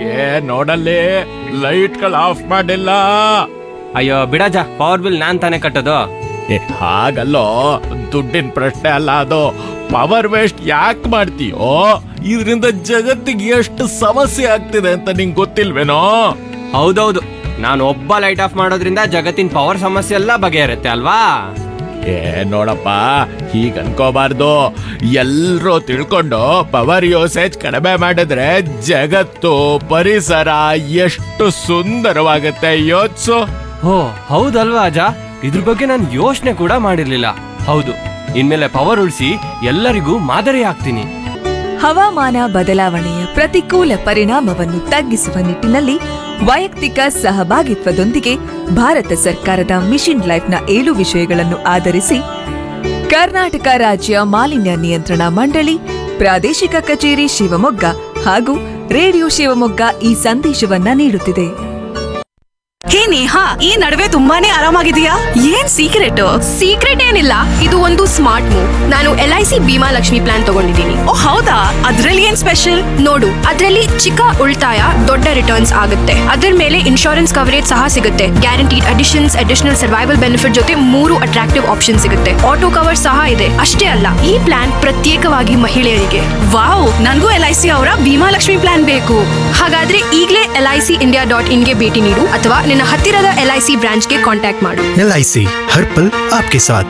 ಏ ನೋಡಲ್ಲಿ ಲೈಟ್ಗಳು ಆಫ್ ಮಾಡಿಲ್ಲ ಅಯ್ಯೋ ಬಿಡಜ ಪವರ್ ಬಿಲ್ ನಾನ್ ತಾನೇ ಕಟ್ಟೋದು ಏ ಹಾಗಲ್ಲೋ ದುಡ್ಡಿನ ಪ್ರಶ್ನೆ ಅಲ್ಲ ಅದು ಪವರ್ ವೇಸ್ಟ್ ಯಾಕೆ ಮಾಡ್ತೀಯೋ ಇದರಿಂದ ಜಗತ್ತಿಗೆ ಎಷ್ಟು ಸಮಸ್ಯೆ ಆಗ್ತಿದೆ ಅಂತ ನಿಂಗೆ ಗೊತ್ತಿಲ್ವೇನೋ ಹೌದೌದು ನಾನು ಒಬ್ಬ ಲೈಟ್ ಆಫ್ ಮಾಡೋದ್ರಿಂದ ಜಗತ್ತಿನ ಪವರ್ ಸಮಸ್ಯೆ ಎಲ್ಲ ಬಗೆಹರುತ್ತೆ ಅಲ್ವಾ ಏ ನೋಡಪ್ಪ ಹೀಗ್ ಅನ್ಕೋಬಾರ್ದು ಎಲ್ರೂ ತಿಳ್ಕೊಂಡು ಪವರ್ ಯೂಸೇಜ್ ಕಡಿಮೆ ಮಾಡಿದ್ರೆ ಜಗತ್ತು ಪರಿಸರ ಎಷ್ಟು ಸುಂದರವಾಗುತ್ತೆ ಯೋಚ್ಸು ಓ ಹೌದಲ್ವಾ ಅಜ ಇದ್ರ ಬಗ್ಗೆ ನಾನು ಯೋಚನೆ ಕೂಡ ಮಾಡಿರ್ಲಿಲ್ಲ ಹೌದು ಇನ್ಮೇಲೆ ಪವರ್ ಉಳಿಸಿ ಎಲ್ಲರಿಗೂ ಮಾದರಿ ಆಗ್ತೀನಿ ಹವಾಮಾನ ಬದಲಾವಣೆಯ ಪ್ರತಿಕೂಲ ಪರಿಣಾಮವನ್ನು ತಗ್ಗಿಸುವ ನಿಟ್ಟಿನಲ್ಲಿ ವೈಯಕ್ತಿಕ ಸಹಭಾಗಿತ್ವದೊಂದಿಗೆ ಭಾರತ ಸರ್ಕಾರದ ಮಿಷನ್ ಲೈಫ್ನ ಏಳು ವಿಷಯಗಳನ್ನು ಆಧರಿಸಿ ಕರ್ನಾಟಕ ರಾಜ್ಯ ಮಾಲಿನ್ಯ ನಿಯಂತ್ರಣ ಮಂಡಳಿ ಪ್ರಾದೇಶಿಕ ಕಚೇರಿ ಶಿವಮೊಗ್ಗ ಹಾಗೂ ರೇಡಿಯೋ ಶಿವಮೊಗ್ಗ ಈ ಸಂದೇಶವನ್ನ ನೀಡುತ್ತಿದೆ ಹೇ ನೇಹಾ ಈ ನಡುವೆ ತುಂಬಾನೇ ಆರಾಮಾಗಿದೆಯಾ ಏನ್ ಸೀಕ್ರೆಟ್ ಸೀಕ್ರೆಟ್ ಏನಿಲ್ಲ ಇದು ಒಂದು ಸ್ಮಾರ್ಟ್ ಮೂವ್ ನಾನು L I C Bhima Lakshmi plan ತಗೊಂಡಿದ್ದೀನಿ ಓ ಹೌದಾ ಅದ್ರಲ್ಲಿ ಏನ್ ಸ್ಪೆಷಲ್ ನೋಡು ಅದರಲ್ಲಿ ಚಿಕ್ಕ ಉಳಿತಾಯ ದೊಡ್ಡ ರಿಟರ್ನ್ಸ್ ಆಗುತ್ತೆ ಅದರ ಮೇಲೆ ಇನ್ಶೂರೆನ್ಸ್ ಕವರೇಜ್ ಸಹ ಸಿಗುತ್ತೆ guaranteed additions additional survival benefit ಜೊತೆ ಮೂರು ಅಟ್ರಾಕ್ಟಿವ್ ಆಪ್ಷನ್ ಸಿಗುತ್ತೆ ಆಟೋ ಕವರ್ ಸಹ ಇದೆ ಅಷ್ಟೇ ಅಲ್ಲ ಈ ಪ್ಲಾನ್ ಪ್ರತ್ಯೇಕವಾಗಿ ಮಹಿಳೆಯರಿಗೆ ವಾವ್ ನನ್ಗೂ ಎಲ್ ಐ ಸಿ ಅವರ ಭೀಮಾ ಲಕ್ಷ್ಮಿ ಪ್ಲಾನ್ ಬೇಕು ಹಾಗಾದ್ರೆ ಈಗಲೇ L I C India dot ಇನ್ಗೆ ಭೇಟಿ ನೀಡು ಅಥವಾ ನಿನ್ನ ಹತ್ತಿರದ ಎಲ್ ಐ ಸಿ ಬ್ರಾಂಚ್ಗೆ ಕಾಂಟ್ಯಾಕ್ಟ್ ಮಾಡು एल आई सी हर पल आपके साथ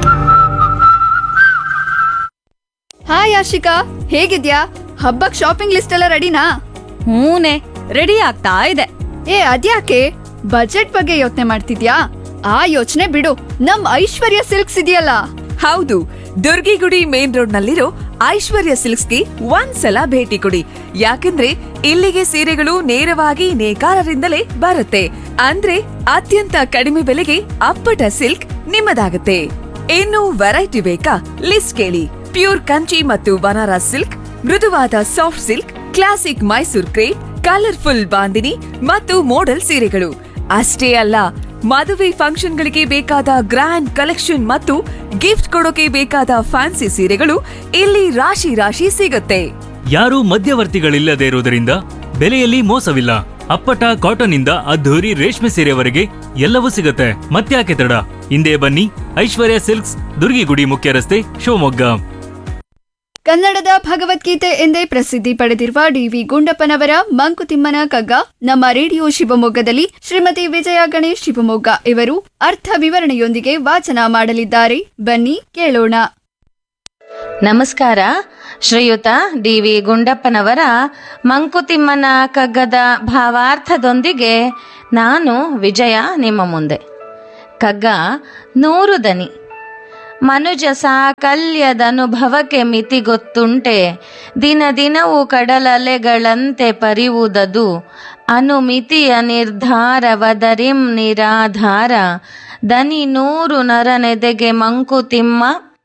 ಹಾಯ್ ಆಶಿಕಾ ಹೇಗಿದ್ಯಾ ಹಬ್ಬಕ್ ಶಾಪಿಂಗ್ ಲಿಸ್ಟ್ ಎಲ್ಲ ರೆಡಿನಾ ಹೂನೆ ರೆಡಿ ಆಗ್ತಾ ಇದೆ ಏ ಅದ್ಯಾಕೆ ಬಜೆಟ್ ಬಗ್ಗೆ ಯೋಚನೆ ಮಾಡ್ತಿದ್ಯಾ ಆ ಯೋಚನೆ ಬಿಡು ನಮ್ ಐಶ್ವರ್ಯ ಸಿಲ್ಕ್ಸ್ ಇದೆಯಲ್ಲ ಹೌದು ದುರ್ಗಿಗುಡಿ ಮೇನ್ ರೋಡ್ ನಲ್ಲಿರೋ ಐಶ್ವರ್ಯ ಸಿಲ್ಕ್ಸ್ಗೆ ಒಂದ್ಸಲ ಭೇಟಿ ಕೊಡಿ ಯಾಕಂದ್ರೆ ಇಲ್ಲಿಗೆ ಸೀರೆಗಳು ನೇರವಾಗಿ ನೇಕಾರರಿಂದಲೇ ಬರುತ್ತೆ ಅಂದ್ರೆ ಅತ್ಯಂತ ಕಡಿಮೆ ಬೆಲೆಗೆ ಅಪ್ಪಟ ಸಿಲ್ಕ್ ನಿಮ್ಮದಾಗುತ್ತೆ ಇನ್ನು ವೆರೈಟಿ ಬೇಕಾ ಲಿಸ್ಟ್ ಕೇಳಿ ಪ್ಯೂರ್ ಕಂಚಿ ಮತ್ತು ಬನಾರಸ್ ಸಿಲ್ಕ್ ಮೃದುವಾದ soft silk classic Mysore crepe colourful bandhani ಮತ್ತು ಮೋಡಲ್ ಸೀರೆಗಳು ಅಷ್ಟೇ ಅಲ್ಲ ಮದುವೆ ಫಂಕ್ಷನ್ಗಳಿಗೆ ಬೇಕಾದ ಗ್ರ್ಯಾಂಡ್ ಕಲೆಕ್ಷನ್ ಮತ್ತು ಗಿಫ್ಟ್ ಕೊಡೋಕೆ ಬೇಕಾದ ಫ್ಯಾನ್ಸಿ ಸೀರೆಗಳು ಇಲ್ಲಿ ರಾಶಿ ರಾಶಿ ಸಿಗುತ್ತೆ ಯಾರೂ ಮಧ್ಯವರ್ತಿಗಳಿಲ್ಲದೆ ಇರುವುದರಿಂದ ಬೆಲೆಯಲ್ಲಿ ಮೋಸವಿಲ್ಲ ಅಪ್ಪಟ ಕಾಟನ್ ಇಂದ ಅದ್ಧೂರಿ ರೇಷ್ಮೆ ಸೀರೆವರೆಗೆ ಎಲ್ಲವೂ ಸಿಗುತ್ತೆ ಮತ್ತ್ಯಾಕೆ ತಡ ಹಿಂದೆ ಬನ್ನಿ ಐಶ್ವರ್ಯ ಸಿಲ್ಕ್ಸ್ ದುರ್ಗಿಗುಡಿ ಮುಖ್ಯ ರಸ್ತೆ ಶಿವಮೊಗ್ಗ ಕನ್ನಡದ ಭಗವದ್ಗೀತೆ ಎಂದೇ ಪ್ರಸಿದ್ಧಿ ಪಡೆದಿರುವ ಡಿವಿ ಗುಂಡಪ್ಪನವರ ಮಂಕುತಿಮ್ಮನ ಕಗ್ಗ ನಮ್ಮ ರೇಡಿಯೋ ಶಿವಮೊಗ್ಗದಲ್ಲಿ ಶ್ರೀಮತಿ ವಿಜಯ ಗಣೇಶ್ ಶಿವಮೊಗ್ಗ ಇವರು ಅರ್ಥ ವಿವರಣೆಯೊಂದಿಗೆ ವಾಚನ ಮಾಡಲಿದ್ದಾರೆ ಬನ್ನಿ ಕೇಳೋಣ ನಮಸ್ಕಾರ ಶ್ರೀಯುತ ಡಿ ವಿ ಗುಂಡಪ್ಪನವರ ಮಂಕುತಿಮ್ಮನ ಕಗ್ಗದ ಭಾವಾರ್ಥದೊಂದಿಗೆ ನಾನು ವಿಜಯ ನಿಮ್ಮ ಮುಂದೆ ಕಗ್ಗ ನೂರು ದನಿ ಮನುಜ ಸಾಕಲ್ಯದನುಭವಕ್ಕೆ ಮಿತಿ ಗೊತ್ತುಂಟೆ ದಿನ ದಿನವೂ ಕಡಲಲೆಗಳಂತೆ ಪರಿವುದದು ಅನುಮಿತಿಯ ನಿರ್ಧಾರವದರಿಂ ನಿರಾಧಾರ ದನಿ ನೂರು ನರನೆದೆಗೆ ಮಂಕುತಿಮ್ಮ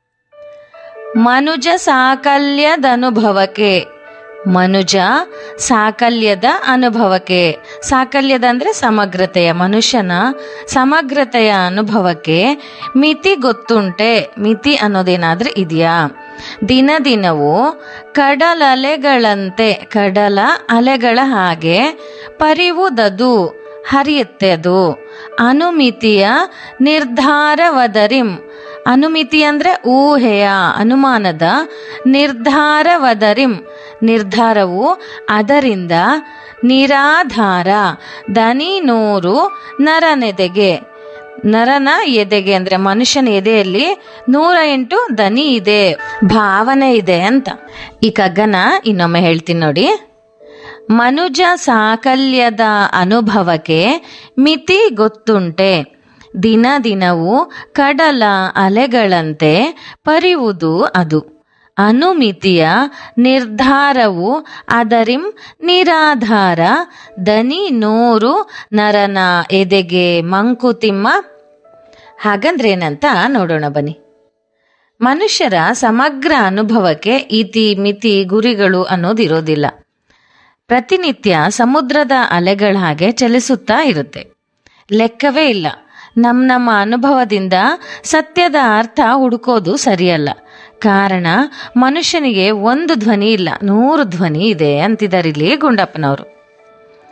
ಮನುಜ ಸಾಕಲ್ಯದನುಭವಕ್ಕೆ ಮನುಜ ಸಾಕಲ್ಯದ ಅನುಭವಕ್ಕೆ ಸಾಕಲ್ಯದ ಅಂದ್ರೆ ಸಮಗ್ರತೆಯ ಮನುಷ್ಯನ ಸಮಗ್ರತೆಯ ಅನುಭವಕ್ಕೆ ಮಿತಿ ಗೊತ್ತುಂಟೆ ಮಿತಿ ಅನ್ನೋದೇನಾದ್ರೂ ಇದೆಯಾ ದಿನ ದಿನವೂ ಕಡಲಲೆಗಳಂತೆ ಕಡಲ ಅಲೆಗಳ ಹಾಗೆ ಪರಿವುದದು ಹರಿಯುತ್ತೆ ಅದು ಅನುಮಿತಿಯ ನಿರ್ಧಾರವದರಿಂ ಅನುಮಿತಿ ಅಂದ್ರೆ ಊಹೆಯ ಅನುಮಾನದ ನಿರ್ಧಾರವದರಿಂ ನಿರ್ಧಾರವು ಅದರಿಂದ ನಿರಾಧಾರ ದನಿ ನೂರು ನರನೆದೆಗೆ ನರನ ಎದೆಗೆ ಅಂದ್ರೆ ಮನುಷ್ಯನ ಎದೆಯಲ್ಲಿ ನೂರ ಎಂಟು ದನಿ ಇದೆ ಭಾವನೆ ಇದೆ ಅಂತ ಈ ಕಗ್ಗನ ಇನ್ನೊಮ್ಮೆ ಹೇಳ್ತೀನಿ ನೋಡಿ ಮನುಜ ಸಾಕಲ್ಯದ ಅನುಭವಕ್ಕೆ ಮಿತಿ ಗೊತ್ತುಂಟೆ ದಿನ ದಿನವೂ ಕಡಲ ಅಲೆಗಳಂತೆ ಪರಿವುದು ಅದು ಅನುಮಿತಿಯ ನಿರ್ಧಾರವು ಅದರಿಂ ನಿರಾಧಾರ ದನಿ ನೂರು ನರನ ಎದೆಗೆ ಮಂಕುತಿಮ್ಮ ಹಾಗಂದ್ರೇನಂತ ನೋಡೋಣ ಬನ್ನಿ ಮನುಷ್ಯರ ಸಮಗ್ರ ಅನುಭವಕ್ಕೆ ಇತಿ ಮಿತಿ ಗುರಿಗಳು ಅನ್ನೋದಿರೋದಿಲ್ಲ ಪ್ರತಿನಿತ್ಯ ಸಮುದ್ರದ ಅಲೆಗಳ ಹಾಗೆ ಚಲಿಸುತ್ತಾ ಇರುತ್ತೆ ಲೆಕ್ಕವೇ ಇಲ್ಲ ನಮ್ಮ ನಮ್ಮ ಅನುಭವದಿಂದ ಸತ್ಯದ ಅರ್ಥ ಹುಡುಕೋದು ಸರಿಯಲ್ಲ ಕಾರಣ ಮನುಷ್ಯನಿಗೆ ಒಂದು ಧ್ವನಿ ಇಲ್ಲ ನೂರು ಧ್ವನಿ ಇದೆ ಅಂತಿದ್ದಾರೆ ಇಲ್ಲಿ ಗುಂಡಪ್ಪನವರು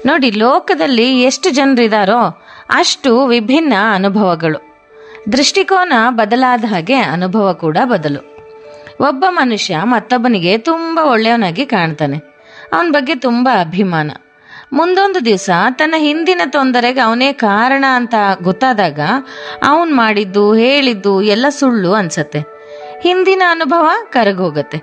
ನೋಡಿ ಲೋಕದಲ್ಲಿ ಎಷ್ಟು ಜನರಿದಾರೋ ಅಷ್ಟು ವಿಭಿನ್ನ ಅನುಭವಗಳು ದೃಷ್ಟಿಕೋನ ಬದಲಾದ ಹಾಗೆ ಅನುಭವ ಕೂಡ ಬದಲು ಒಬ್ಬ ಮನುಷ್ಯ ಮತ್ತೊಬ್ಬನಿಗೆ ತುಂಬ ಒಳ್ಳೆಯವನಾಗಿ ಕಾಣ್ತಾನೆ ಅವನ ಬಗ್ಗೆ ತುಂಬ ಅಭಿಮಾನ ಮುಂದೊಂದು ದಿವಸ ತನ್ನ ಹಿಂದಿನ ತೊಂದರೆಗೆ ಅವನೇ ಕಾರಣ ಅಂತ ಗೊತ್ತಾದಾಗ ಅವನ್ ಮಾಡಿದ್ದು ಹೇಳಿದ್ದು ಎಲ್ಲ ಸುಳ್ಳು ಅನ್ಸತ್ತೆ ಹಿಂದಿನ ಅನುಭವ ಕರಗೋಗತ್ತೆ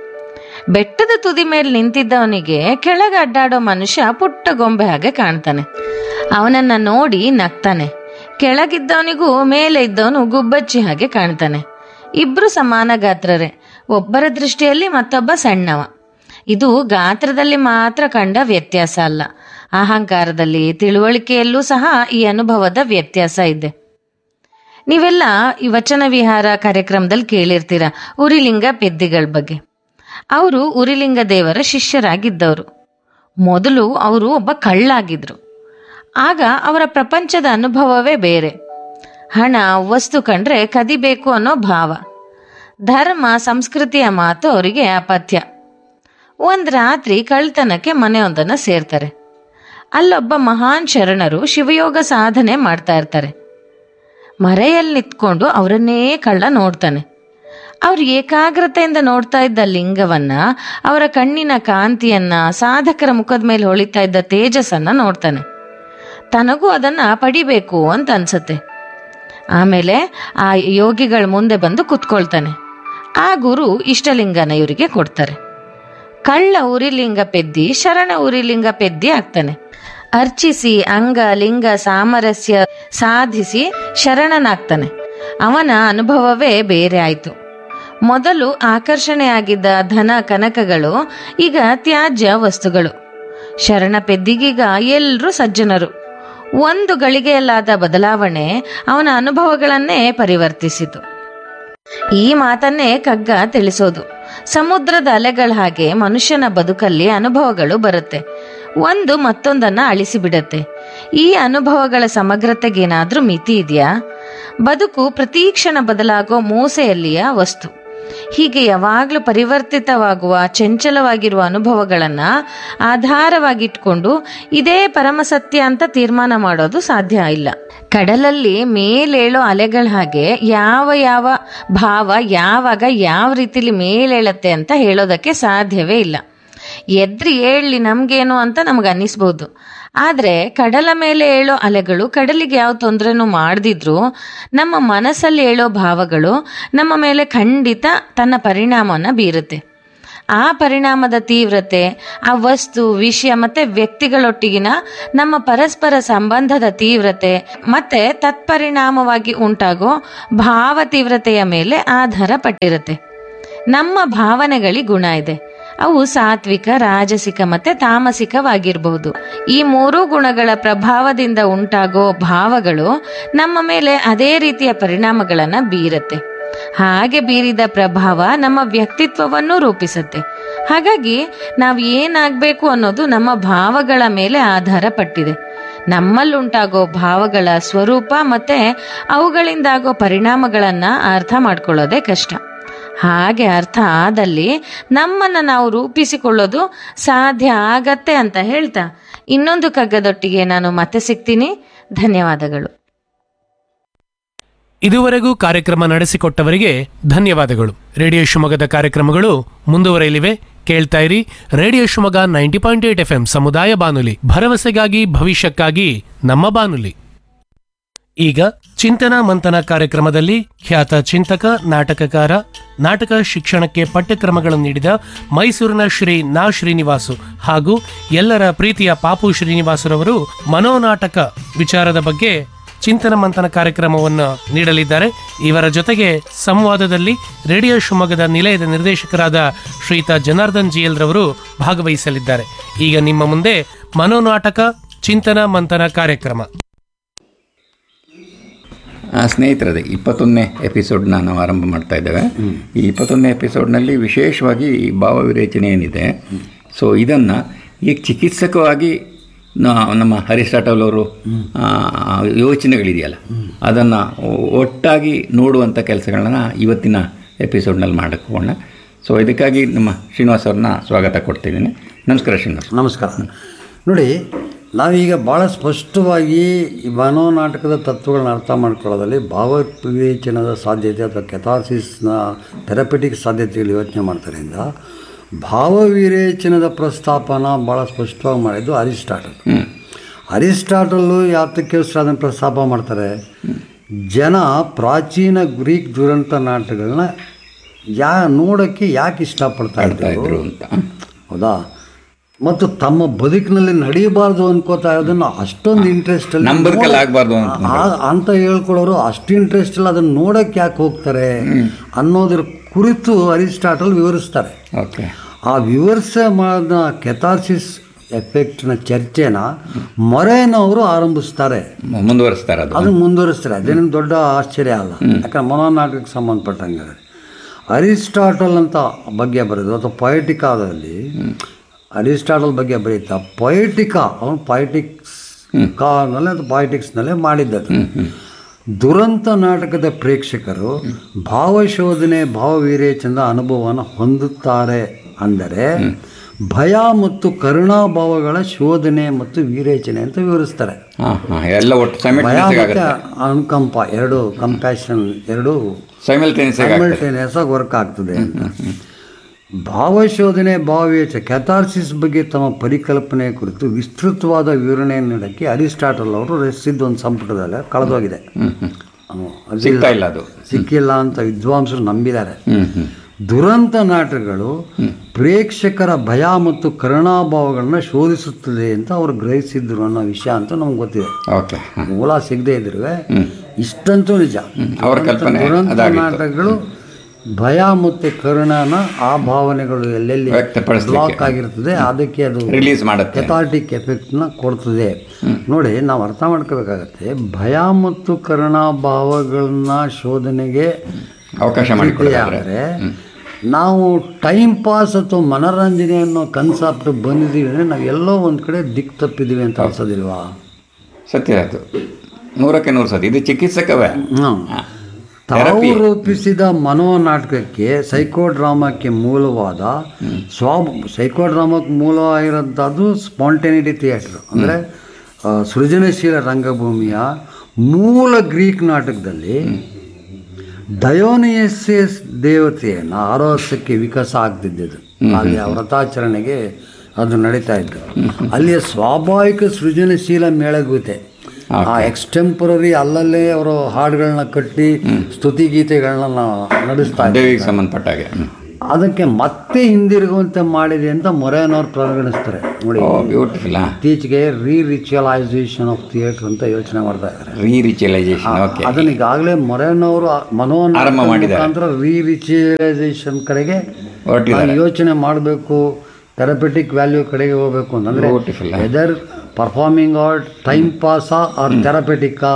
ಬೆಟ್ಟದ ತುದಿ ಮೇಲೆ ನಿಂತಿದ್ದವನಿಗೆ ಕೆಳಗೆ ಅಡ್ಡಾಡೋ ಮನುಷ್ಯ ಪುಟ್ಟ ಗೊಂಬೆ ಹಾಗೆ ಕಾಣ್ತಾನೆ ಅವನನ್ನ ನೋಡಿ ನಗ್ತಾನೆ ಕೆಳಗಿದ್ದವನಿಗೂ ಮೇಲೆ ಇದ್ದವನು ಗುಬ್ಬಚ್ಚಿ ಹಾಗೆ ಕಾಣ್ತಾನೆ ಇಬ್ರು ಸಮಾನ ಗಾತ್ರರೇ ಒಬ್ಬರ ದೃಷ್ಟಿಯಲ್ಲಿ ಮತ್ತೊಬ್ಬ ಸಣ್ಣವ ಇದು ಗಾತ್ರದಲ್ಲಿ ಮಾತ್ರ ಕಂಡ ವ್ಯತ್ಯಾಸ ಅಲ್ಲ ಅಹಂಕಾರದಲ್ಲಿ ತಿಳುವಳಿಕೆಯಲ್ಲೂ ಸಹ ಈ ಅನುಭವದ ವ್ಯತ್ಯಾಸ ಇದೆ ನೀವೆಲ್ಲ ಈ ವಚನ ವಿಹಾರ ಕಾರ್ಯಕ್ರಮದಲ್ಲಿ ಕೇಳಿರ್ತೀರ ಉರಿಲಿಂಗ ಪೆದ್ದಿಗಳ ಬಗ್ಗೆ ಅವರು ಉರಿಲಿಂಗ ದೇವರ ಶಿಷ್ಯರಾಗಿದ್ದವರು ಮೊದಲು ಅವರು ಒಬ್ಬ ಕಳ್ಳಾಗಿದ್ರು ಆಗ ಅವರ ಪ್ರಪಂಚದ ಅನುಭವವೇ ಬೇರೆ ಹಣ ವಸ್ತು ಕಂಡ್ರೆ ಕದಿಬೇಕು ಅನ್ನೋ ಭಾವ ಧರ್ಮ ಸಂಸ್ಕೃತಿಯ ಮಾತು ಅವರಿಗೆ ಅಪಥ್ಯ ಒಂದ್ ರಾತ್ರಿ ಕಳ್ತನಕ್ಕೆ ಮನೆಯೊಂದನ್ನ ಸೇರ್ತಾರೆ ಅಲ್ಲೊಬ್ಬ ಮಹಾನ್ ಶರಣರು ಶಿವಯೋಗ ಸಾಧನೆ ಮಾಡ್ತಾ ಇರ್ತಾರೆ ಮರೆಯಲ್ಲಿ ನಿಂತ್ಕೊಂಡು ಅವರನ್ನೇ ಕಳ್ಳ ನೋಡ್ತಾನೆ ಅವ್ರು ಏಕಾಗ್ರತೆಯಿಂದ ನೋಡ್ತಾ ಇದ್ದ ಲಿಂಗವನ್ನ ಅವರ ಕಣ್ಣಿನ ಕಾಂತಿಯನ್ನ ಸಾಧಕರ ಮುಖದ ಮೇಲೆ ಹೊಳಿತಾ ಇದ್ದ ತೇಜಸ್ಸನ್ನ ನೋಡ್ತಾನೆ ತನಗೂ ಅದನ್ನ ಪಡಿಬೇಕು ಅಂತ ಅನ್ಸತ್ತೆ ಆಮೇಲೆ ಆ ಯೋಗಿಗಳ ಮುಂದೆ ಬಂದು ಕುತ್ಕೊಳ್ತಾನೆ ಆ ಗುರು ಇಷ್ಟಲಿಂಗನ ಇವರಿಗೆ ಕೊಡ್ತಾರೆ ಕಳ್ಳ ಉರಿಲಿಂಗ ಪೆದ್ದಿ ಶರಣ ಉರಿಲಿಂಗ ಪೆದ್ದಿ ಆಗ್ತಾನೆ ಅರ್ಚಿಸಿ ಅಂಗ ಲಿಂಗ ಸಾಮರಸ್ಯ ಸಾಧಿಸಿ ಶರಣನಾಗ್ತಾನೆ ಅವನ ಅನುಭವವೇ ಬೇರೆ ಆಯ್ತು ಮೊದಲು ಆಕರ್ಷಣೆಯಾಗಿದ್ದ ಧನ ಕನಕಗಳು ಈಗ ತ್ಯಾಜ್ಯ ವಸ್ತುಗಳು ಶರಣ ಪೆದ್ದಿಗೀಗ ಎಲ್ರೂ ಸಜ್ಜನರು ಒಂದು ಗಳಿಗೆಯಲ್ಲಾದ ಬದಲಾವಣೆ ಅವನ ಅನುಭವಗಳನ್ನೇ ಪರಿವರ್ತಿಸಿತು ಈ ಮಾತನ್ನೇ ಕಗ್ಗ ತಿಳಿಸೋದು ಸಮುದ್ರದ ಅಲೆಗಳ ಹಾಗೆ ಮನುಷ್ಯನ ಬದುಕಲ್ಲಿ ಅನುಭವಗಳು ಬರುತ್ತೆ ಒಂದು ಮತ್ತೊಂದನ್ನ ಅಳಿಸಿಬಿಡತ್ತೆ ಈ ಅನುಭವಗಳ ಸಮಗ್ರತೆಗೇನಾದ್ರೂ ಮಿತಿ ಇದೆಯಾ ಬದುಕು ಪ್ರತೀಕ್ಷಣ ಬದಲಾಗೋ ಮೂಸೆಯಲ್ಲಿಯ ವಸ್ತು ಹೀಗೆ ಯಾವಾಗಲೂ ಪರಿವರ್ತಿತವಾಗುವ ಚಂಚಲವಾಗಿರುವ ಅನುಭವಗಳನ್ನ ಆಧಾರವಾಗಿಟ್ಕೊಂಡು ಇದೇ ಪರಮಸತ್ಯ ಅಂತ ತೀರ್ಮಾನ ಮಾಡೋದು ಸಾಧ್ಯ ಇಲ್ಲ ಕಡಲಲ್ಲಿ ಮೇಲೇಳೋ ಅಲೆಗಳ ಹಾಗೆ ಯಾವ ಯಾವ ಭಾವ ಯಾವಾಗ ಯಾವ ರೀತಿಲಿ ಮೇಲೇಳತ್ತೆ ಅಂತ ಹೇಳೋದಕ್ಕೆ ಸಾಧ್ಯವೇ ಇಲ್ಲ ಎದ್ರಿ ಏಳ್ಲಿ ನಮ್ಗೇನು ಅಂತ ನಮ್ಗೆ ಅನ್ನಿಸ್ಬೋದು ಆದ್ರೆ ಕಡಲ ಮೇಲೆ ಏಳೋ ಅಲೆಗಳು ಕಡಲಿಗೆ ಯಾವ ತೊಂದರೆನೂ ಮಾಡದಿದ್ರು ನಮ್ಮ ಮನಸ್ಸಲ್ಲಿ ಏಳೋ ಭಾವಗಳು ನಮ್ಮ ಮೇಲೆ ಖಂಡಿತ ತನ್ನ ಪರಿಣಾಮನ ಬೀರುತ್ತೆ ಆ ಪರಿಣಾಮದ ತೀವ್ರತೆ ಆ ವಸ್ತು ವಿಷಯ ಮತ್ತೆ ವ್ಯಕ್ತಿಗಳೊಟ್ಟಿಗಿನ ನಮ್ಮ ಪರಸ್ಪರ ಸಂಬಂಧದ ತೀವ್ರತೆ ಮತ್ತೆ ತತ್ಪರಿಣಾಮವಾಗಿ ಉಂಟಾಗೋ ಭಾವ ತೀವ್ರತೆಯ ಮೇಲೆ ಆಧಾರ ಪಟ್ಟಿರುತ್ತೆ ನಮ್ಮ ಭಾವನೆಗಳಿಗೆ ಗುಣ ಇದೆ ಅವು ಸಾತ್ವಿಕ ರಾಜಸಿಕ ಮತ್ತೆ ತಾಮಸಿಕವಾಗಿರಬಹುದು ಈ ಮೂರೂ ಗುಣಗಳ ಪ್ರಭಾವದಿಂದ ಉಂಟಾಗೋ ಭಾವಗಳು ನಮ್ಮ ಮೇಲೆ ಅದೇ ರೀತಿಯ ಪರಿಣಾಮಗಳನ್ನ ಬೀರತ್ತೆ ಹಾಗೆ ಬೀರಿದ ಪ್ರಭಾವ ನಮ್ಮ ವ್ಯಕ್ತಿತ್ವವನ್ನು ರೂಪಿಸುತ್ತೆ ಹಾಗಾಗಿ ನಾವು ಏನಾಗಬೇಕು ಅನ್ನೋದು ನಮ್ಮ ಭಾವಗಳ ಮೇಲೆ ಆಧಾರ ಪಟ್ಟಿದೆ ನಮ್ಮಲ್ಲುಂಟಾಗೋ ಭಾವಗಳ ಸ್ವರೂಪ ಮತ್ತೆ ಅವುಗಳಿಂದಾಗೋ ಪರಿಣಾಮಗಳನ್ನ ಅರ್ಥ ಮಾಡ್ಕೊಳ್ಳೋದೇ ಕಷ್ಟ ಹಾಗೆ ಅರ್ಥ ಆದಲ್ಲಿ ನಮ್ಮನ್ನ ನಾವು ರೂಪಿಸಿಕೊಳ್ಳೋದು ಸಾಧ್ಯ ಆಗತ್ತೆ ಅಂತ ಹೇಳ್ತಾ ಇನ್ನೊಂದು ಕಗ್ಗದೊಟ್ಟಿಗೆ ನಾನು ಮತ್ತೆ ಸಿಗ್ತೀನಿ ಧನ್ಯವಾದಗಳು ಇದುವರೆಗೂ ಕಾರ್ಯಕ್ರಮ ನಡೆಸಿಕೊಟ್ಟವರಿಗೆ ಧನ್ಯವಾದಗಳು ರೇಡಿಯೋ ಶಿವಮೊಗ್ಗದ ಕಾರ್ಯಕ್ರಮಗಳು ಮುಂದುವರೆಯಲಿವೆ ಕೇಳ್ತಾ ಇರಿ radio Shivamogga ninety point eight F ಸಮುದಾಯ ಬಾನುಲಿ ಭರವಸೆಗಾಗಿ ಭವಿಷ್ಯಕ್ಕಾಗಿ ನಮ್ಮ ಬಾನುಲಿ ಈಗ ಚಿಂತನ ಮಂಥನ ಕಾರ್ಯಕ್ರಮದಲ್ಲಿ ಖ್ಯಾತ ಚಿಂತಕ ನಾಟಕಕಾರ ನಾಟಕ ಶಿಕ್ಷಣಕ್ಕೆ ಪಠ್ಯಕ್ರಮಗಳನ್ನು ನೀಡಿದ ಮೈಸೂರಿನ ಶ್ರೀ ನಾ ಶ್ರೀನಿವಾಸು ಹಾಗೂ ಎಲ್ಲರ ಪ್ರೀತಿಯ ಪಾಪು ಶ್ರೀನಿವಾಸರವರು ಮನೋನಾಟಕ ವಿಚಾರದ ಬಗ್ಗೆ ಚಿಂತನ ಮಂಥನ ಕಾರ್ಯಕ್ರಮವನ್ನು ನೀಡಲಿದ್ದಾರೆ ಇವರ ಜೊತೆಗೆ ಸಂವಾದದಲ್ಲಿ ರೇಡಿಯೋ ಶಿವಮೊಗ್ಗದ ನಿಲಯದ ನಿರ್ದೇಶಕರಾದ ಶ್ರೀಯುತ ಜನಾರ್ದನ್ ಜಿಎಲ್ ರವರು ಭಾಗವಹಿಸಲಿದ್ದಾರೆ ಈಗ ನಿಮ್ಮ ಮುಂದೆ ಮನೋನಾಟಕ ಚಿಂತನ ಮಂಥನ ಕಾರ್ಯಕ್ರಮ ಆ, ಸ್ನೇಹಿತರದೇ ಇಪ್ಪತ್ತೊಂದನೇ ಎಪಿಸೋಡ್ನ ನಾವು ಆರಂಭ ಮಾಡ್ತಾ ಇದ್ದೇವೆ ಈ ಇಪ್ಪತ್ತೊಂದನೇ ಎಪಿಸೋಡ್ನಲ್ಲಿ ವಿಶೇಷವಾಗಿ ಈ ಭಾವವಿರೇಚನೆ ಏನಿದೆ ಸೊ ಇದನ್ನು ಈಗ ಚಿಕಿತ್ಸಕವಾಗಿ ನಾ- ನಮ್ಮ ಅರಿಸ್ಟಾಟಲ್ ಅವರು ಆ, ಯೋಚನೆಗಳಿದೆಯಲ್ಲ ಅದನ್ನು ಒಟ್ಟಾಗಿ ನೋಡುವಂಥ ಕೆಲಸಗಳನ್ನ ಇವತ್ತಿನ ಎಪಿಸೋಡ್ನಲ್ಲಿ ಮಾಡಕ್ಕೆ ಹೋಗೋಣ ಸೊ ಇದಕ್ಕಾಗಿ ನಮ್ಮ ಶ್ರೀನಿವಾಸ್ ಅವ್ರನ್ನ ಸ್ವಾಗತ ಕೊಡ್ತಿದ್ದೀನಿ ನಮಸ್ಕಾರ ಶ್ರೀನಿವಾಸ್ ನಮಸ್ಕಾರ ನೋಡಿ ನಾವೀಗ ಭಾಳ ಸ್ಪಷ್ಟವಾಗಿ ಈ ಮನೋನಾಟಕದ ತತ್ವಗಳನ್ನ ಅರ್ಥ ಮಾಡ್ಕೊಳ್ಳೋದ್ರಲ್ಲಿ ಭಾವ ವಿವೇಚನದ ಸಾಧ್ಯತೆ ಅಥವಾ ಕೆಥಾರ್ಸಿಸ್ನ ಥೆರಪೆಟಿಕ್ ಸಾಧ್ಯತೆಗಳು ಯೋಚನೆ ಮಾಡ್ತಾರಿಂದ ಭಾವ ವಿವೇಚನದ ಪ್ರಸ್ತಾಪನ ಭಾಳ ಸ್ಪಷ್ಟವಾಗಿ ಮಾಡಿದ್ದು ಅರಿಸ್ಟಾಟಲ್ ಅರಿಸ್ಟಾಟಲ್ಲು ಯಾತಕ್ಕೆ ಅದನ್ನು ಪ್ರಸ್ತಾಪ ಮಾಡ್ತಾರೆ ಜನ ಪ್ರಾಚೀನ ಗ್ರೀಕ್ ದುರಂತ ನಾಟಕಗಳನ್ನ ಯಾ ನೋಡೋಕ್ಕೆ ಯಾಕೆ ಇಷ್ಟಪಡ್ತಾ ಇದ್ರು ಅಂತ ಹೌದಾ ಮತ್ತು ತಮ್ಮ ಬದುಕಿನಲ್ಲಿ ನಡೆಯಬಾರ್ದು ಅನ್ಕೋತಾ ಇರೋದನ್ನ ಅಷ್ಟೊಂದು ಇಂಟ್ರೆಸ್ಟ್ ಅಲ್ಲಿ ನಂಬರ್ಕಲ್ ನೋಡ- ಆಗ್ಬಾರ್ದು ಅಂತ ಆ- ಅಂತ ಹೇಳ್ಕೊಳ್ಳೋರು ಅಷ್ಟು ಇಂಟ್ರೆಸ್ಟ್ ಇಲ್ಲ ಅದನ್ನ ನೋಡಕ್ಕೆ ಯಾಕೆ ಹೋಗ್ತಾರೆ ಅನ್ನೋದ್ರ ಕುರಿತು ಅರಿಸ್ಟಾಟಲ್ ವಿವರಿಸ್ತಾರೆ ಓಕೆ ಆ ವಿವರಿಸ ಮಾಡಿದ ಕೆಥಾರ್ಸಿಸ್ ಎಫೆಕ್ಟ್ನ ಚರ್ಚೆನ ಮೊರೇನವರು ಆರಂಭಿಸ್ತಾರೆ ಮುಂದುವರಿಸ್ತಾರೆ ಅದು ಅದನ್ನು ಮುಂದುವರಿಸ್ತಾರೆ ಅದೇನು ದೊಡ್ಡ ಆಶ್ಚರ್ಯ ಅಲ್ಲ ಯಾಕಂದ್ರೆ ಮನೋನಾಟಕಕ್ಕೆ ಸಂಬಂಧಪಟ್ಟಂಗೆ ಅರಿಸ್ಟಾಟಲ್ ಅಂತ ಬಗ್ಗೆ ಬರೆದು ಅಥವಾ ಪೊಯಟಿಕಾದಲ್ಲಿ ಅರಿಸ್ಟಾಟಲ್ ಬಗ್ಗೆ ಬರೀತಾ ಪೊಯಟಿಕಾ ಅವನು ಪೊಯಟಿಕ್ಸ್ ಕಾನಲ್ಲಿ ಅಥವಾ ಪಾಯಿಟಿಕ್ಸ್ನಲ್ಲೇ ಮಾಡಿದ್ದದು ದುರಂತ ನಾಟಕದ ಪ್ರೇಕ್ಷಕರು ಭಾವಶೋಧನೆ ಭಾವವೀರೇಚನದ ಅನುಭವವನ್ನು ಹೊಂದುತ್ತಾರೆ ಅಂದರೆ ಭಯ ಮತ್ತು ಕರುಣಾಭಾವಗಳ ಶೋಧನೆ ಮತ್ತು ವಿರೇಚನೆ ಅಂತ ವಿವರಿಸ್ತಾರೆ ಹಾಂ ಹಾಂ ಎಲ್ಲ ಒಟ್ಟು ಭಯ ಸೈಮಲ್ಟೇನಿಯಸ್ ಮತ್ತೆ ಆಗುತ್ತೆ ಅನುಕಂಪ ಎರಡು ಕಂಪ್ಯಾಷನ್ ಎರಡು ಸೈಮಲ್ಟೇನಿಯಸ್ ಆಗುತ್ತೆ ಸೈಮಲ್ಟೇನಿಯಸ್ ಆಗಿ ವರ್ಕ್ ಆಗ್ತದೆ ಅಂತ ಭಾವಶೋಧನೆ ಭಾವವೇಚ ಕೆಥಾರ್ಸಿಸ್ ಬಗ್ಗೆ ತಮ್ಮ ಪರಿಕಲ್ಪನೆ ಕುರಿತು ವಿಸ್ತೃತವಾದ ವಿವರಣೆಯನ್ನು ನೀಡೋಕ್ಕೆ ಅರಿಸ್ಟಾಟಲ್ ಅವರು ರಚಿಸಿದ್ದ ಒಂದು ಸಂಪುಟದಲ್ಲಿ ಕಳೆದೋಗಿದೆ ಅವ್ನು ಅದಿಲ್ಲ. ಸಿಗ್ತಾ ಇಲ್ಲ ಅದು. ಸಿಕ್ಕಿಲ್ಲ ಅಂತ ವಿದ್ವಾಂಸರು ನಂಬಿದ್ದಾರೆ ಹ್ಮ್ ಹ್ಮ್ ದುರಂತ ನಾಟಕಗಳು ಪ್ರೇಕ್ಷಕರ ಭಯ ಮತ್ತು ಕರುಣಾಭಾವಗಳನ್ನ ಶೋಧಿಸುತ್ತದೆ ಅಂತ ಅವರು ಗ್ರಹಿಸಿದ್ರು ಅನ್ನೋ ವಿಷಯ ಅಂತ ನಮ್ಗೆ ಗೊತ್ತಿದೆ ಓಕೆ ಮೂಲ ಸಿಗದೆ ಇದ್ರು ಇಷ್ಟಂತೂ ನಿಜ ಅವ್ರ ಕಲ್ಪನೆ ದುರಂತ ಅದಾಗಿತ್ತು. ನಾಟಕಗಳು ಭಯ ಮತ್ತು ಕರುಣಾನ ಆ ಭಾವನೆಗಳು ಎಲ್ಲೆಲ್ಲಿ ವ್ಯಕ್ತಪಡಿಸ್ಲಿಕ್ಕೆ. ಬ್ಲಾಕ್ ಆಗಿರ್ತದೆ ಅದಕ್ಕೆ ಅದು Release ಮಾಡುತ್ತೆ. ಕೆಥಾಟಿಕ್ ಎಫೆಕ್ಟ್ನ ಕೊಡ್ತದೆ ನೋಡಿ ನಾವು ಅರ್ಥ ಮಾಡ್ಕೋಬೇಕಾಗತ್ತೆ ಭಯ ಮತ್ತು ಕರುಣಾ ಭಾವಗಳನ್ನ ಶೋಧನೆಗೆ ಅವಕಾಶ ಮಾಡಿಕೊಡೋದಾದ್ರೆ. ಆದರೆ ನಾವು ಟೈಮ್ ಪಾಸ್ ಅಥವಾ ಮನೋರಂಜನೆ ಅನ್ನೋ ಕನ್ಸೆಪ್ಟ್ ಬಂದಿದ್ದೀವಿ ಅಂದರೆ ನಾವು ಎಲ್ಲೋ ಒಂದು ಕಡೆ ದಿಕ್ಕು ತಪ್ಪಿದ್ದೀವಿ ಅಂತ ಅನ್ಸೋದಿಲ್ವಾ ಸತ್ಯ ಅದು ನೂರಕ್ಕೆ ನೂರು ಸತಿ ಇದು ಚಿಕಿತ್ಸಕವೇ ಹ್ಮ್. ತಾವು Therapy. ರೂಪಿಸಿದ ಮನೋನಾಟಕಕ್ಕೆ ಸೈಕೋಡ್ರಾಮಾಕ್ಕೆ ಮೂಲವಾದ ಸ್ವ ಸೈಕೋಡ್ರಾಮಕ್ಕೆ ಮೂಲವಾಗಿರೋಂಥದ್ದು ಸ್ಪಾಂಟೇನಿಟಿ ಥಿಯೇಟ್ರ್ ಅಂದರೆ ಸೃಜನಶೀಲ ರಂಗಭೂಮಿಯ ಮೂಲ ಗ್ರೀಕ್ ನಾಟಕದಲ್ಲಿ ಡಯೋನಿಯಸಿಯಸ್ ದೇವತೆಯನ್ನು ಆರೋಸಕ್ಕೆ ವಿಕಾಸ ಆಗ್ತಿದ್ದದು ಅಲ್ಲಿ ಆ ವ್ರತಾಚರಣೆಗೆ ಅದು ನಡೀತಾ ಇತ್ತು ಅಲ್ಲಿಯ ಸ್ವಾಭಾವಿಕ ಸೃಜನಶೀಲ ಮೇಳಗೂತೆ ಆ ಎಕ್ಸ್ಟೆಂಪರರಿ ಅಲ್ಲಲ್ಲೇ ಅವರು ಹಾಡುಗಳನ್ನ ಕಟ್ಟಿ ಸ್ತುತಿಗೀತೆಗಳನ್ನ ನಡೆಸ್ತಾ ಇದ್ರು. ದೇವಿಗೆ ಸಂಬಂಧಪಟ್ಟ ಹಾಗೆ ಹ್ಮ್. ಅದಕ್ಕೆ ಮತ್ತೆ ಹಿಂದಿರುಗುವಂತೆ ಮಾಡಿದೆ ಅಂತ ಮೊರೇನವ್ರು ಪರಿಗಣಿಸ್ತಾರೆ ನೋಡಿ ಓ ಬ್ಯೂಟಿಫುಲ್ ಇತ್ತೀಚೆಗೆ ರೀ ರಿಚುವಲೈಸೇಷನ್ ಆಫ್ ಥಿಯೇಟರ್ ಅಂತ ಯೋಚನೆ ಮಾಡ್ತಾ ಇದ್ದಾರೆ ರೀ ರಿಚುವಲೈಸೇಷನ್ ಓಕೆ ಅದನ್ನ ಈಗಾಗಲೇ ಮೊರೇನವರು ಮನೋ ಆರಂಭ ಮಾಡಿದ್ದಾರೆ. ಮುಖಾಂತರ ರೀ ರಿಚುವಲೈಸೇಷನ್ ಕಡೆಗೆ ಹೊರಟಿದ್ದಾರೆ. ನಾವು ಯೋಚನೆ ಮಾಡಬೇಕು ಥೆರಪೆಟಿಕ್ ವ್ಯಾಲ್ಯೂ ಕಡೆಗೆ ಹೋಗ್ಬೇಕು ಅಂತಂದ್ರೆ Beautiful. Whether performing art time ಪಾಸಾ ಆರ್ ಥೆರಪೆಟಿಕ್ಕಾ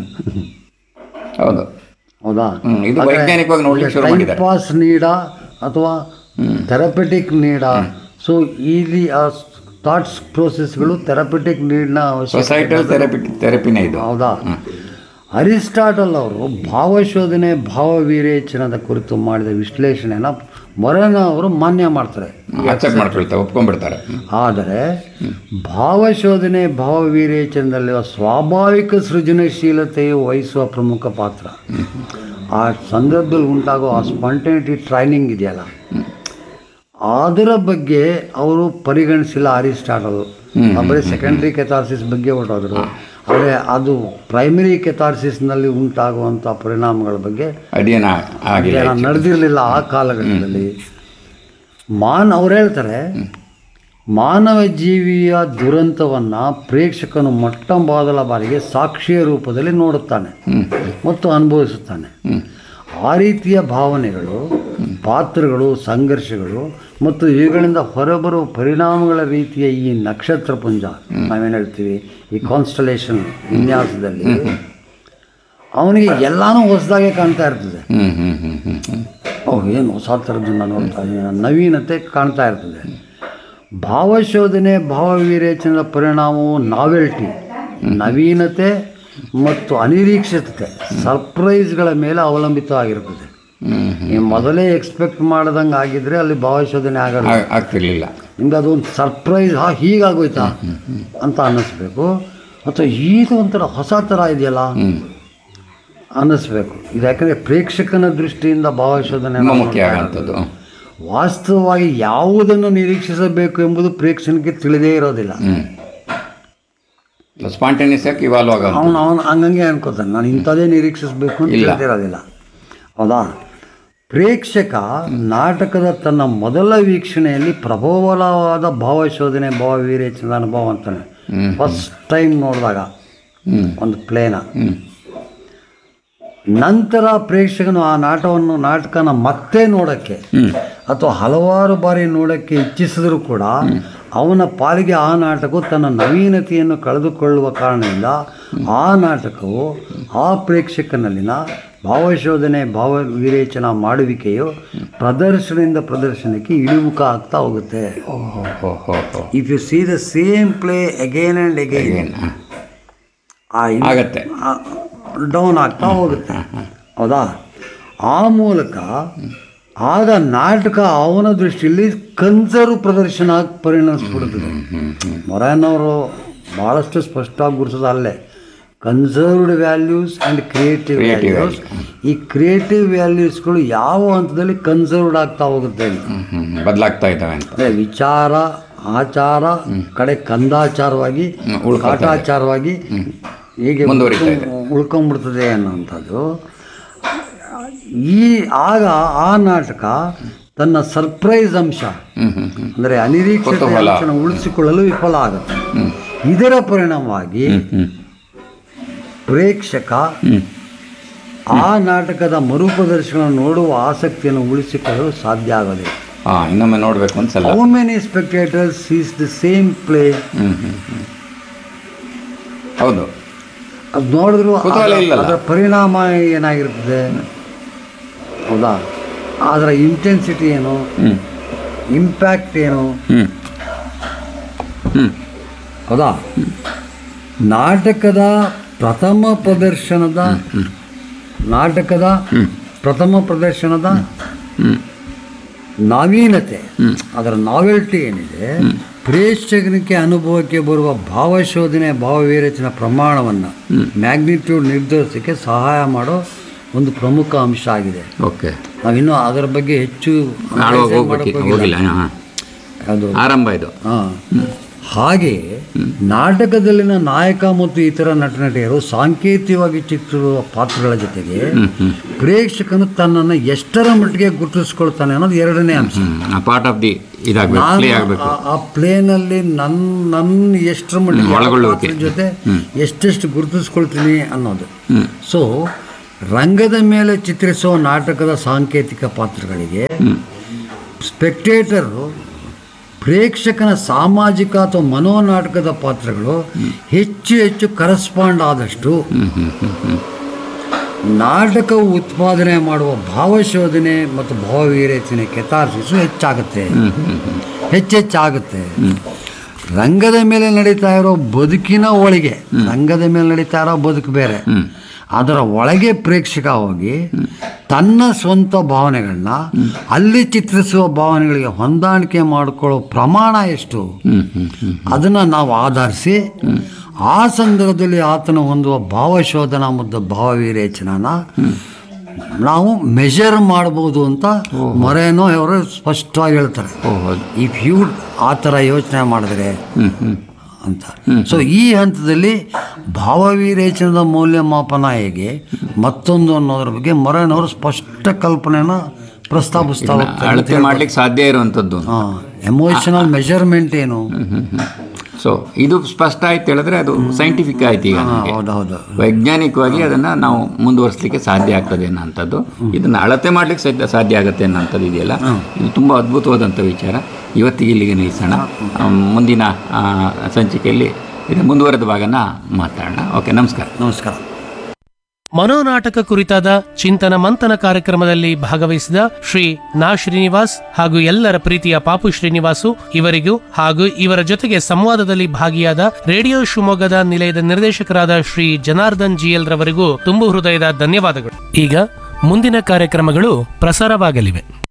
ಹೌದು ಹೌದಾ ಹ್ಮ್, ಇದು ವೈಜ್ಞಾನಿಕವಾಗಿ ನೋಡ್ಲಿಕ್ಕೆ ಶುರು ಟೈಮ್ ಮಾಡಿದ್ದಾರೆ. ಪಾಸ್ ನೀಡ ಅಥವಾ ಥೆರಪೆಟಿಕ್ ನೀಡ ಸೊ ಇಲ್ಲಿ ಆ ಥಾಟ್ಸ್ ಪ್ರೋಸೆಸ್ಗಳು ಥೆರಪೆಟಿಕ್ ನೀಡ್ನ ಸೊಸೈಟಲ್ ಥೆರಪಿ ಥೆರಪಿನೇ ಇದು ಹೌದಾ ಅರಿಸ್ಟಾಟಲ್ ಅವರು ಭಾವಶೋಧನೆ ಭಾವವೀರೇಚನದ ಕುರಿತು ಮಾಡಿದ ವಿಶ್ಲೇಷಣೆನ ಮೊರನ ಅವರು ಮಾನ್ಯ ಮಾಡ್ತಾರೆ ಅಕ್ಸೆಪ್ಟ್ ಮಾಡ್ಕೊಳ್ತಾರೆ ಒಪ್ಕೊಂಡ್ಬಿಡ್ತಾರೆ ಆದರೆ ಭಾವಶೋಧನೆ ಭಾವವೀರೇಚನದಲ್ಲಿರುವ ಸ್ವಾಭಾವಿಕ ಸೃಜನಶೀಲತೆಯು ವಹಿಸುವ ಪ್ರಮುಖ ಪಾತ್ರ ಆ ಸಂದರ್ಭದಲ್ಲಿ ಉಂಟಾಗೋ ಆ ಸ್ಪಾಂಟೇನಿಟಿ ಟ್ರೈನಿಂಗ್ ಇದೆಯಲ್ಲ ಅದರ ಬಗ್ಗೆ ಅವರು ಪರಿಗಣಿಸಿಲ್ಲ ಅರಿಸ್ಟಾಟಲ್ ಬರೀ ಸೆಕೆಂಡ್ರಿ ಕೆಥಾರ್ಸಿಸ್ ಬಗ್ಗೆ ಹೊರಟೋದ್ರು ಆದರೆ ಅದು ಪ್ರೈಮರಿ ಕೆಥಾರ್ಸಿಸ್ನಲ್ಲಿ ಉಂಟಾಗುವಂಥ ಪರಿಣಾಮಗಳ ಬಗ್ಗೆ ಅಧ್ಯಯನ ಆಗಿಲ್ಲ ಅಧ್ಯಯನ ನಡೆದಿರಲಿಲ್ಲ ಆ ಕಾಲಘಟ್ಟದಲ್ಲಿ ಮಾನ್ ಅವ್ರು ಹೇಳ್ತಾರೆ ಮಾನವ ಜೀವಿಯ ದುರಂತವನ್ನು ಪ್ರೇಕ್ಷಕನು ಮೊಟ್ಟ ಮೊದಲ ಬಾರಿಗೆ ಸಾಕ್ಷಿಯ ರೂಪದಲ್ಲಿ ನೋಡುತ್ತಾನೆ ಮತ್ತು ಅನುಭವಿಸುತ್ತಾನೆ ಆ ರೀತಿಯ ಭಾವನೆಗಳು ಪಾತ್ರಗಳು ಸಂಘರ್ಷಗಳು ಮತ್ತು ಇವುಗಳಿಂದ ಹೊರಬರುವ ಪರಿಣಾಮಗಳ ರೀತಿಯ ಈ ನಕ್ಷತ್ರ ಪುಂಜ ನಾವೇನು ಹೇಳ್ತೀವಿ ಈ ಕಾನ್ಸ್ಟಲೇಷನ್ ವಿನ್ಯಾಸದಲ್ಲಿ ಅವನಿಗೆ ಎಲ್ಲಾನು ಹೊಸದಾಗೆ ಕಾಣ್ತಾ ಇರ್ತದೆ ಹ್ಮ್ ಹ್ಮ್ ಹ್ಮ್ ಹ್ಮ್ ಹ್ಮ್ ಓಹ್ ಏನು ಹೊಸ ಥರದ್ದನ್ನು ನೋಡ್ತಾ ಇದ್ದೀನಿ ನವೀನತೆ ಕಾಣ್ತಾ ಇರ್ತದೆ ಭಾವಶೋಧನೆ ಭಾವವಿರೇಚನದ ಪರಿಣಾಮವು ನಾವೆಲ್ಟಿ ನವೀನತೆ ಮತ್ತು ಅನಿರೀಕ್ಷಿತತೆ ಸರ್ಪ್ರೈಸ್ಗಳ ಮೇಲೆ ಅವಲಂಬಿತವಾಗಿರುತ್ತದೆ ಈ ಮೊದಲೇ ಎಕ್ಸ್ಪೆಕ್ಟ್ ಮಾಡ್ದಂಗೆ ಆಗಿದ್ರೆ ಅಲ್ಲಿ ಭಾವಶೋಧನೆ ಆಗೋದು ಆ- ಆಗ್ತಿರ್ಲಿಲ್ಲ ನಿಮ್ಗೆ ಅದೊಂದು ಸರ್ಪ್ರೈಸ್ ಹಾ ಹೀಗಾಗೋಯ್ತಾ ಅಂತ ಅನ್ನಿಸ್ಬೇಕು ಅಥವಾ ಇದು ಒಂಥರ ಹೊಸ ಥರ ಇದೆಯಲ್ಲ ಅನ್ನಿಸ್ಬೇಕು ಇದು ಯಾಕಂದರೆ ಪ್ರೇಕ್ಷಕನ ದೃಷ್ಟಿಯಿಂದ ಭಾವಶೋಧನೆ ತುಂಬ ನಾವು ಮುಖ್ಯ ಮಾಡ್ತಾ ಆಗೋಂಥದ್ದು ಇರೋದು. ವಾಸ್ತವವಾಗಿ ಯಾವುದನ್ನು ನಿರೀಕ್ಷಿಸಬೇಕು ಎಂಬುದು ಪ್ರೇಕ್ಷಕನಿಗೆ ತಿಳಿದೇ ಇರೋದಿಲ್ಲ ಸ್ಪಾಂಟೇನಿಯಸ್ ಆಗಿ ಇವಾಲ್ವ್ ಆಗೋ ಅವನು ಅವನು ಹಂಗಂಗೆ ಅನ್ಕೋತಾನೆ ನಾನು ಇಂಥದೇ ನಿರೀಕ್ಷಿಸಬೇಕು ಅಂತ ಇಲ್ಲ. ತಿಳಿದಿರೋದಿಲ್ಲ ಹೌದಾ ಪ್ರೇಕ್ಷಕ ನಾಟಕದ ತನ್ನ ಮೊದಲ ವೀಕ್ಷಣೆಯಲ್ಲಿ ಪ್ರಬಲವಾದ ಭಾವಶೋಧನೆ ಭಾವ ವಿರೇಚನದ ಅನುಭವ ಅಂತಾನೆ ಫಸ್ಟ್ ಟೈಮ್ ನೋಡಿದಾಗ ಒಂದು ಪ್ಲೇನ ನಂತರ ಪ್ರೇಕ್ಷಕನು ಆ ನಾಟವನ್ನು ನಾಟಕನ ಮತ್ತೆ ನೋಡೋಕ್ಕೆ ಅಥವಾ ಹಲವಾರು ಬಾರಿ ನೋಡೋಕ್ಕೆ ಇಚ್ಛಿಸಿದರೂ ಕೂಡ ಅವನ ಪಾಲಿಗೆ ಆ ನಾಟಕವು ತನ್ನ ನವೀನತೆಯನ್ನು ಕಳೆದುಕೊಳ್ಳುವ ಕಾರಣದಿಂದ ಆ ನಾಟಕವು ಆ ಪ್ರೇಕ್ಷಕನಲ್ಲಿನ ಭಾವಶೋಧನೆ ಭಾವ ವಿರೇಚನ ಮಾಡುವಿಕೆಯು ಪ್ರದರ್ಶನದಿಂದ ಪ್ರದರ್ಶನಕ್ಕೆ ಇಳಿಮುಖ ಆಗ್ತಾ ಹೋಗುತ್ತೆ if you see the same play again and again ಆಗತ್ತೆ. ಡೌನ್ ಆಗ್ತಾ ಹೋಗುತ್ತೆ ಹೌದಾ ಆ ಮೂಲಕ ಆಗ ನಾಟಕ ಅವನ ದೃಷ್ಟಿಯಲ್ಲಿ ಕನ್ಸರ್ವ್ ಪ್ರದರ್ಶನ ಆಗಿ ಪರಿಣಮಿಸ್ಬಿಡ್ತದೆ ಮೊರಾನವರು ಭಾಳಷ್ಟು ಸ್ಪಷ್ಟವಾಗಿ ಗುರುಸೋದು ಅಲ್ಲೇ conserved values and creative Creative values ಈ ಕ್ರಿಯೇಟಿವ್ ವ್ಯಾಲ್ಯೂಸ್ಗಳು ಯಾವ ಹಂತದಲ್ಲಿ ಕನ್ಸರ್ವ್ಡ್ ಆಗ್ತಾ ಹೋಗುತ್ತೆ ಅಂತ ಬದಲಾಗ್ತಾ ಇದ್ದಾವೆ ಅಂತ ಅದೇ ವಿಚಾರ ಆಚಾರ ಕಡೆ ಕಂದಾಚಾರವಾಗಿ ಉಳ್ಕೊತಾ ಇದೆ. ಕಾಟಾಚಾರವಾಗಿ ಹೀಗೆ ಮುಂದುವರಿತಾ ಇದೆ. ಉಳ್ಕೊಂಡ್ಬಿಡ್ತದೆ ಅನ್ನೋಂಥದ್ದು ಈ ಆಗ ಆ ನಾಟಕ ತನ್ನ ಸರ್ಪ್ರೈಸ್ ಅಂಶ ಅಂದರೆ ಅನಿರೀಕ್ಷಿತ ಕುತೂಹಲ. ಅಂಶನ ಉಳಿಸಿಕೊಳ್ಳಲು ವಿಫಲ ಆಗುತ್ತೆ ಇದರ ಪರಿಣಾಮವಾಗಿ ಪ್ರೇಕ್ಷಕ ಆ ನಾಟಕದ ಮರುಪ್ರದರ್ಶನ ನೋಡುವ ಆಸಕ್ತಿಯನ್ನು ಉಳಿಸಿಕೊಳ್ಳಲು ಸಾಧ್ಯ ಆಗೋದಿಲ್ಲ ಹಾ ಇನ್ನೊಮ್ಮೆ ನೋಡ್ಬೇಕು ಅನ್ಸಲ್ಲ how many spectators sees the same play ಹೌದು ಅದು ನೋಡಿದ್ರು ಕುತೂಹಲ ಅದರ- ಇಲ್ಲಲ್ಲ. ಅದರ ಪರಿಣಾಮ ಏನಾಗಿರ್ತದೆ ಹೌದಾ ಅದರ ಇಂಟೆನ್ಸಿಟಿ ಏನು ಇಂಪ್ಯಾಕ್ಟ್ ಏನು ಹೌದಾ ನಾಟಕದ ಪ್ರಥಮ ಪ್ರದರ್ಶನದ ನಾಟಕದ ಪ್ರಥಮ ಪ್ರದರ್ಶನದ ನಾವೀನತೆ ಅದರ ನಾವೆಲ್ಟಿ ಏನಿದೆ ಪ್ರೇಕ್ಷಕನಿಗೆ ಅನುಭವಕ್ಕೆ ಬರುವ ಭಾವಶೋಧನೆ ಭಾವವಿರೇಚನ ಪ್ರಮಾಣವನ್ನು ಮ್ಯಾಗ್ನಿಟ್ಯೂಡ್ ನಿರ್ಧರಿಸೋಕ್ಕೆ ಸಹಾಯ ಮಾಡೋ ಒಂದು ಪ್ರಮುಖ ಅಂಶ ಆಗಿದೆ ಓಕೆ ನಾವಿನ್ನೂ ಅದರ ಬಗ್ಗೆ ಹೆಚ್ಚು ಆಳವಾಗಿ analyse ಹೋಗ್ಬೇಕು ಮಾಡಕ್ ಹೋಗಿಲ್ಲ ಹೋಗಿಲ್ಲ. ಹಾ. ಅದು ಆರಂಭ ಇದು ಹಾಂ ಹಾಗೆ ನಾಟಕದಲ್ಲಿನ ನಾಯಕ ಮತ್ತು ಇತರ ನಟ ನಟಿಯರು ಸಾಂಕೇತಿಕವಾಗಿ ಚಿತ್ರಿಸುವ ಪಾತ್ರಗಳ ಜೊತೆಗೆ ಪ್ರೇಕ್ಷಕನು ತನ್ನನ್ನು ಎಷ್ಟರ ಮಟ್ಟಿಗೆ ಗುರುತಿಸ್ಕೊಳ್ತಾನೆ ಅನ್ನೋದು ಎರಡನೇ ಅಂಶ ಪಾರ್ಟ್ ಆಫ್ ದಿ ಇದಾಗಬೇಕು ಪ್ಲೇ ನಾನು ಆಗಬೇಕು ಆ- ಆ ಪ್ಲೇನಲ್ಲಿ ನನ್ನ ನನ್ನ ಎಷ್ಟರ ಮಟ್ಟಿಗೆ ಹ್ಮ್, ಆ ಒಳಗೊಳ್ಳುವಿಕೆ. ಪಾತ್ರದ ಜೊತೆ ಹ್ಮ್. ಎಷ್ಟೆಷ್ಟು ಗುರುತಿಸ್ಕೊಳ್ತೀನಿ ಅನ್ನೋದು ಹ್ಮ್. ಸೊ ರಂಗದ ಮೇಲೆ ಚಿತ್ರಿಸುವ ನಾಟಕದ ಸಾಂಕೇತಿಕ ಪಾತ್ರಗಳಿಗೆ ಸ್ಪೆಕ್ಟೇಟರು ಪ್ರೇಕ್ಷಕನ ಸಾಮಾಜಿಕ ಅಥವಾ ಮನೋನಾಟಕದ ಪಾತ್ರಗಳು ಹೆಚ್ಚು ಹೆಚ್ಚು ಕರೆಸ್ಪಾಂಡ್ ಆದಷ್ಟು ನಾಟಕವು ಉತ್ಪಾದನೆ ಮಾಡುವ ಭಾವಶೋಧನೆ ಮತ್ತು ಭಾವವಿರೇಚನೆ ಕೆತಾರ್ಸಿಸು ಹೆಚ್ಚಾಗುತ್ತೆ ಹೆಚ್ಚೆಚ್ಚಾಗುತ್ತೆ ರಂಗದ ಮೇಲೆ ನಡೀತಾ ಇರೋ ಬದುಕಿನ ಒಳಗೆ ರಂಗದ ಮೇಲೆ ನಡೀತಾ ಇರೋ ಬದುಕು ಬೇರೆ ಅದರ ಒಳಗೆ ಪ್ರೇಕ್ಷಕ ಹೋಗಿ ತನ್ನ ಸ್ವಂತ ಭಾವನೆಗಳನ್ನ ಅಲ್ಲಿ ಚಿತ್ರಿಸುವ ಭಾವನೆಗಳಿಗೆ ಹೊಂದಾಣಿಕೆ ಮಾಡಿಕೊಳ್ಳೋ ಪ್ರಮಾಣ ಎಷ್ಟು ಅದನ್ನು ನಾವು ಆಧರಿಸಿ ಆ ಸಂದರ್ಭದಲ್ಲಿ ಆತನ ಹೊಂದುವ ಭಾವಶೋಧನ ಮತ್ತು ಭಾವವಿರೇಚನನ ನಾವು ಮೆಷರ್ ಮಾಡ್ಬೋದು ಅಂತ ಮೊರೇನೋ ಅವರು ಸ್ಪಷ್ಟವಾಗಿ ಹೇಳ್ತಾರೆ ಇಫ್ ಯು ಆ ಥರ ಯೋಚನೆ ಮಾಡಿದ್ರೆ ಅಂತ ಸೊ ಈ ಹಂತದಲ್ಲಿ ಭಾವವಿರೇಚನದ ಮೌಲ್ಯಮಾಪನ ಹೇಗೆ ಮತ್ತೊಂದು ಅನ್ನೋದ್ರ ಬಗ್ಗೆ ಮೊರೇನವರು ಸ್ಪಷ್ಟ ಕಲ್ಪನೆನ ಪ್ರಸ್ತಾಪಿಸ್ತಾ ಹೋಗ್ತಾರೆ ಅಂತ ಅಳತೆ ಮಾಡ್ಲಿಕ್ಕೆ ಸಾಧ್ಯ ಇರುವಂಥದ್ದು ಎಮೋಷನಲ್ ಮೆಷರ್ಮೆಂಟ್ ಏನು ಸೊ ಇದು ಸ್ಪಷ್ಟ ಆಯ್ತು ಹೇಳಿದ್ರೆ ಅದು ಸೈಂಟಿಫಿಕ್ ಆಯ್ತು ಈಗ ನಮ್ಗೆ. ಹೌದೌದು ವೈಜ್ಞಾನಿಕವಾಗಿ ಅದನ್ನ ನಾವು ಮುಂದುವರಿಸಲಿಕ್ಕೆ ಸಾಧ್ಯ ಆಗ್ತದೆ ಅನ್ನೋಂಥದ್ದು ಇದನ್ನ ಅಳತೆ ಮಾಡ್ಲಿಕ್ಕೆ ಸಹಿತ ಸಾಧ್ಯ ಆಗುತ್ತೆ ಅನ್ನೋಂಥದ್ದು ಇದೆಯಲ್ಲ ಇದು ತುಂಬಾ ಅದ್ಭುತವಾದಂಥ ವಿಚಾರ ಇವತ್ತಿಗೆ ಇಲ್ಲಿಗೆ ನಿಲ್ಲಿಸೋಣ ಆ, ಮುಂದಿನ ಆ, ಸಂಚಿಕೆಯಲ್ಲಿ ಇದು ಮುಂದುವರೆದ ಭಾಗನ ಮಾತಾಡೋಣ ಓಕೆ ನಮಸ್ಕಾರ ನಮಸ್ಕಾರ ಮನೋನಾಟಕ ಕುರಿತಾದ ಚಿಂತನ ಮಂಥನ ಕಾರ್ಯಕ್ರಮದಲ್ಲಿ ಭಾಗವಹಿಸಿದ ಶ್ರೀ ನಾ ಶ್ರೀನಿವಾಸ್ ಹಾಗೂ ಎಲ್ಲರ ಪ್ರೀತಿಯ ಪಾಪು ಶ್ರೀನಿವಾಸು ಇವರಿಗೂ ಹಾಗೂ ಇವರ ಜೊತೆಗೆ ಸಂವಾದದಲ್ಲಿ ಭಾಗಿಯಾದ ರೇಡಿಯೋ ಶಿವಮೊಗ್ಗದ ನಿಲಯದ ನಿರ್ದೇಶಕರಾದ ಶ್ರೀ ಜನಾರ್ದನ್ ಜಿಎಲ್ ರವರಿಗೂ ತುಂಬು ಹೃದಯದ ಧನ್ಯವಾದಗಳು ಈಗ ಮುಂದಿನ ಕಾರ್ಯಕ್ರಮಗಳು ಪ್ರಸಾರವಾಗಲಿವೆ